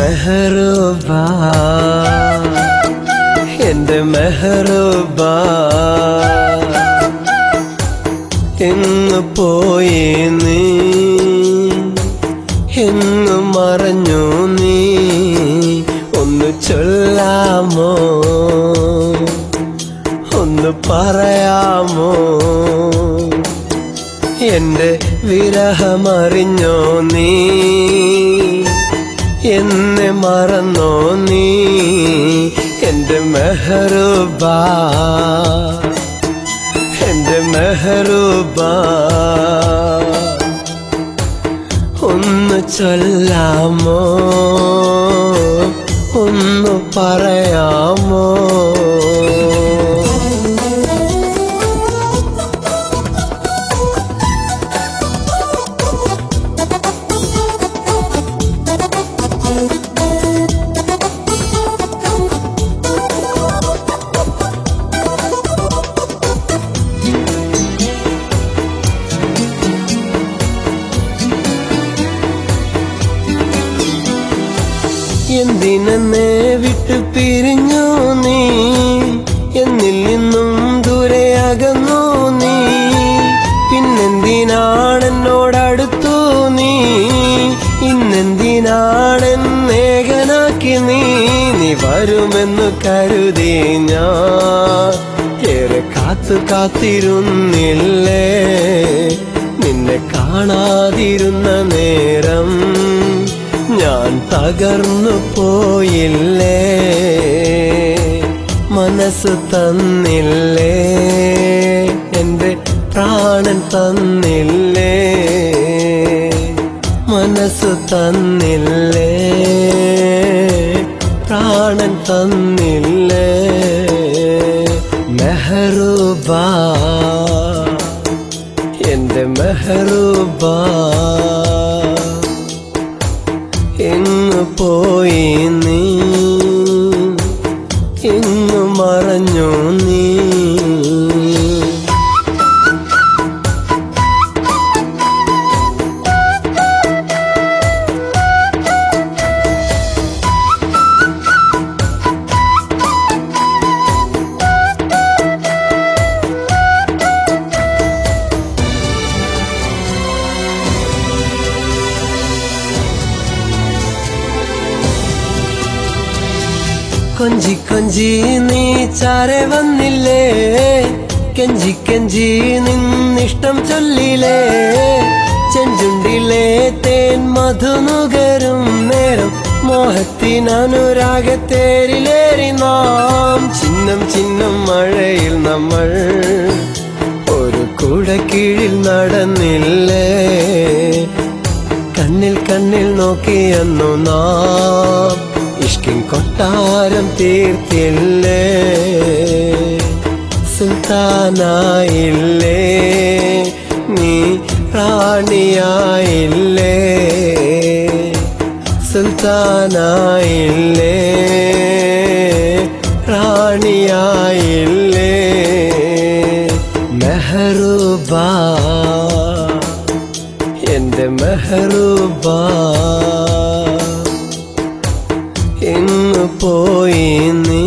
മെഹറൂബ എന്റെ മെഹറൂബ എങ്ങ് പോയി നീ എങ്ങ് മറഞ്ഞു നീ ഒന്ന് ചൊല്ലാമോ ഒന്ന് പറയാമോ എന്റെ വിരഹമറിഞ്ഞോ നീ എന്നെ മറന്നോ നീ എന്റെ മെഹറൂബ എന്റെ മെഹറൂബ ഒന്ന് ചൊല്ലാമോ ഒന്ന് പറയാമോ എന്തിനെന്നെ വിട്ടു പിരിഞ്ഞു നീ എന്നിൽ നിന്നും ദൂരെ അകന്നു നീ പിന്നെന്തിനാണെന്നോടടുത്തു നീ ഇന്നെന്തിനാണെന്നേകനാക്കി നീ നീ വരുമെന്ന് കരുതി ഞാൻ ഏറെ കാത്തു കാത്തിരുന്നില്ലേ നിന്നെ കാണാതിരുന്ന നേരം ഞാൻ തകർന്നു പോയില്ലേ മനസ്സ് തന്നില്ലേ എന്റെ പ്രാണൻ തന്നില്ലേ മനസ്സ് തന്നില്ലേ പ്രാണൻ തന്നില്ലേ മെഹറൂബ എന്റെ മെഹറൂബ എങ്ങ് പോയി നീ എങ്ങ് മറഞ്ഞു നീ കൊഞ്ചി കൊഞ്ചി നീ ചാരെ വന്നില്ലേ കെഞ്ചി കെഞ്ചി നിന്നിഷ്ടം ചൊല്ലിലേ ചെഞ്ചുണ്ടിലെ തേൻ മധുനുകരും നേരം മോഹത്തിനനുരാഗത്തേരിലേറി നാം ചിഹ്നം ചിഹ്നം മഴയിൽ നമ്മൾ ഒരു കുട കീഴിൽ നടന്നില്ലേ കണ്ണിൽ കണ്ണിൽ നോക്കിയെന്നു നാം ഇഷ്കിൻ കൊട്ടാരം തീർത്തില്ലേ സുൽത്താനായില്ലേ നീ റാണിയായില്ലേ സുൽത്താനായില്ലേ റാണിയായില്ലേ മെഹറൂബ എന്റെ മെഹറൂബ എങ്ങ് പോയി നീ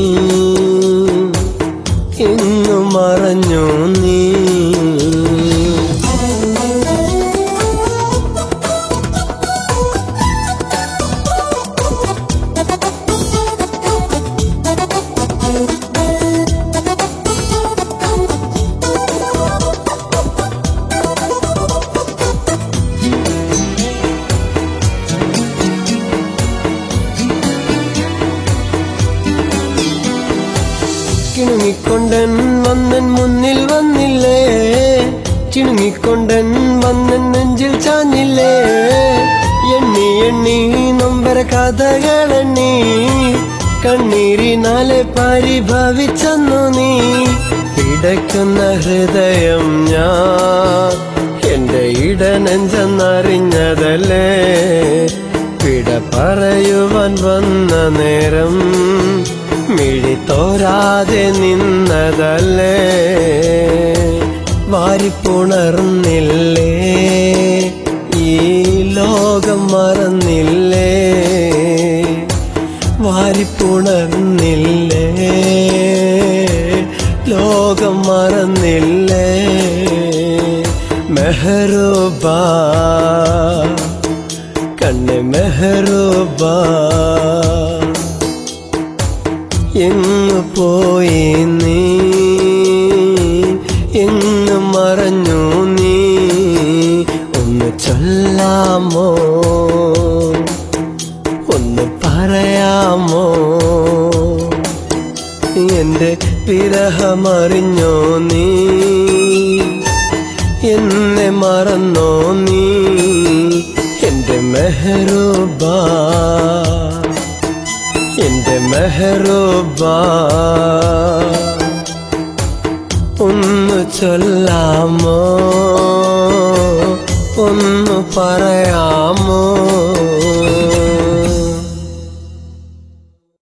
എങ്ങ് മറഞ്ഞു നീ കിണുങ്ങിക്കൊണ്ടൻ വന്നൻ മുന്നിൽ വന്നില്ലേ ചിണുങ്ങിക്കൊണ്ടൻ വന്നൻ നെഞ്ചിൽ ചാഞ്ഞില്ലേ എണ്ണി എണ്ണി നൊമ്പര കഥകളെണ്ണി കണ്ണീരിനാലെ പരിഭവിച്ചെന്നു നീ പിടയ്ക്കുന്ന ഹൃദയം ഞാൻ എന്റെ ഇടനെഞ്ചെന്നറിഞ്ഞതല്ലേ പിട പറയുവാൻ വന്ന നേരം മിഴി തോരാതെ നിന്നതല്ലേ വാരിപ്പുണർന്നില്ലേ ഈ ലോകം മറന്നില്ലേ മെഹറൂബ കണ്ണെ മെഹറൂബ എങ്ങു പോയി നീ എങ്ങു മറഞ്ഞു നീ ഒന്ന് ചൊല്ലാമോ ഒന്ന് പറയാമോ എന്റെ വിരഹമറിഞ്ഞോ നീ എന്നെ മറന്നോ നീ എന്റെ മെഹറൂബ എന്റെ മെഹറൂബ ഒന്ന് ചൊല്ലാമോ ഒന്ന് പറയാമോ